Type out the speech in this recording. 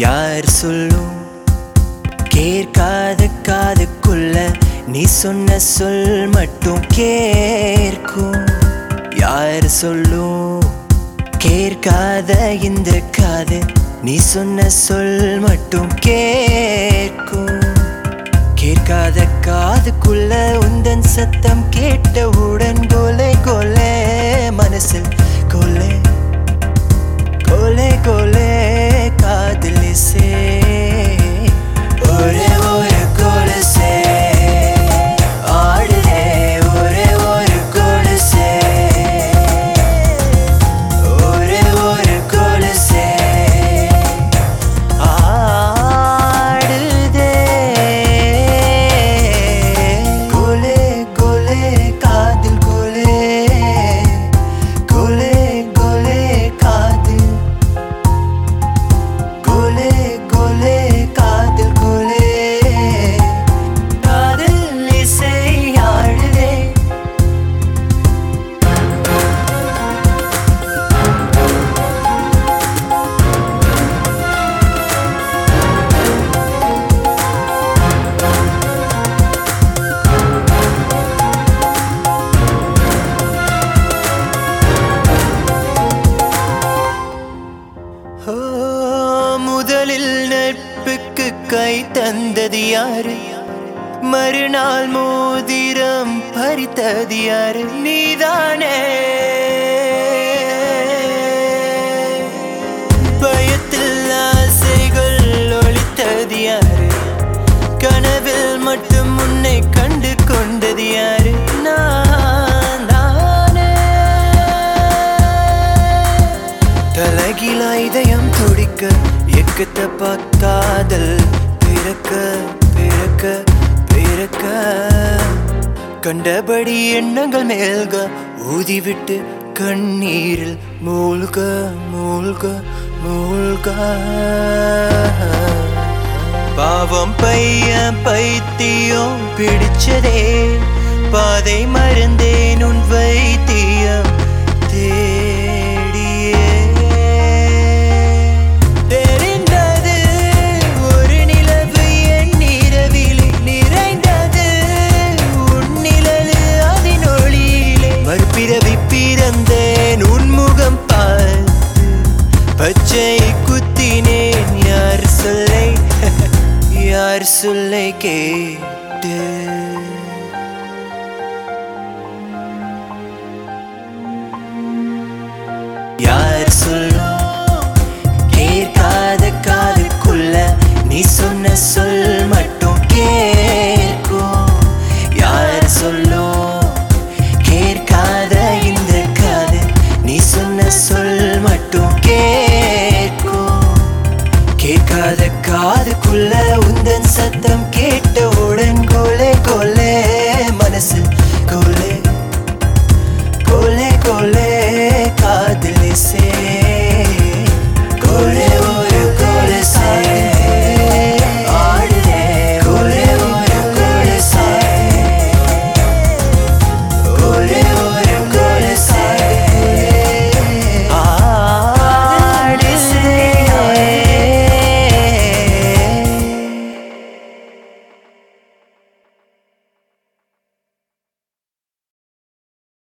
யார் சொல்லும் கேட்காத காதுக்குள்ள நீ சொன்ன சொல் மட்டும் கேட்கும் யார் சொல்லும் கேட்காத இந்த காது நீ சொன்ன சொல் மட்டும் கேட்கும் கேட்காத காதுக்குள்ள உந்தன் சத்தம் கேட்டவுடன் கொலை கொலை மனசில் கொலை கொலை கொலை காதில் இசை ஒரே ஒரு கொலுசே ஆடுதே ஒரே ஒரு கொலுசே ஒரே ஒரு கொலுசே ஆடுதே கொலே கொலே காதில் கொலே கொலே கொலே காதில் கொலே கொலே காதில் கொலே காதில் இசை ஆடுதே ஓ, முதலில் நட்புக்கு கை தந்தது யாரு மறுநாள் மோதிரம் பறித்தது யாரு நீதானே பயத்தில் ஆசைகள் ஒழித்தது யாரு கனவில் மட்டும் உன்னை கண்டு கொண்டது யாரு நான் தானே தலகிலா இதயம் துடிக்க எக்கத்த காதல் பிறக்க பிறக்க பிறக்க கண்டபடி எண்ணங்கள் மேல்க ஊதிவிட்டு கண்ணீரில் மூழ்க மூழ்க மூழ்க பாவம் பையன் பைத்தியம் பிடிச்சதே பாதை மறந்தேன் உன் வைத்தியம் தேடியே தெரிந்தது ஒரு நிலவு என் இரவிலே நிறைந்தது உன் நிழலு அதன் ஒளியிலே மறுபிறவி பிறந்தேன் உன் முகம் பார்த்து பச்சை குத்தினேன் யார் சொல்லை யார் சொல்லை கேட்டு யார் சொல்லும் கேட்காத காதுக்குள்ள நீ சொன்ன சொல் மட்டும் கேட்கும் யார் சொல்லும் கேட்காத இந்த காது நீ சொன்ன சொல் மட்டும் கேட்கும் கேட்காத காதுக்குள்ள உந்தன் சத்தம் கேட்டவுடன் கொலை கொலை மனசு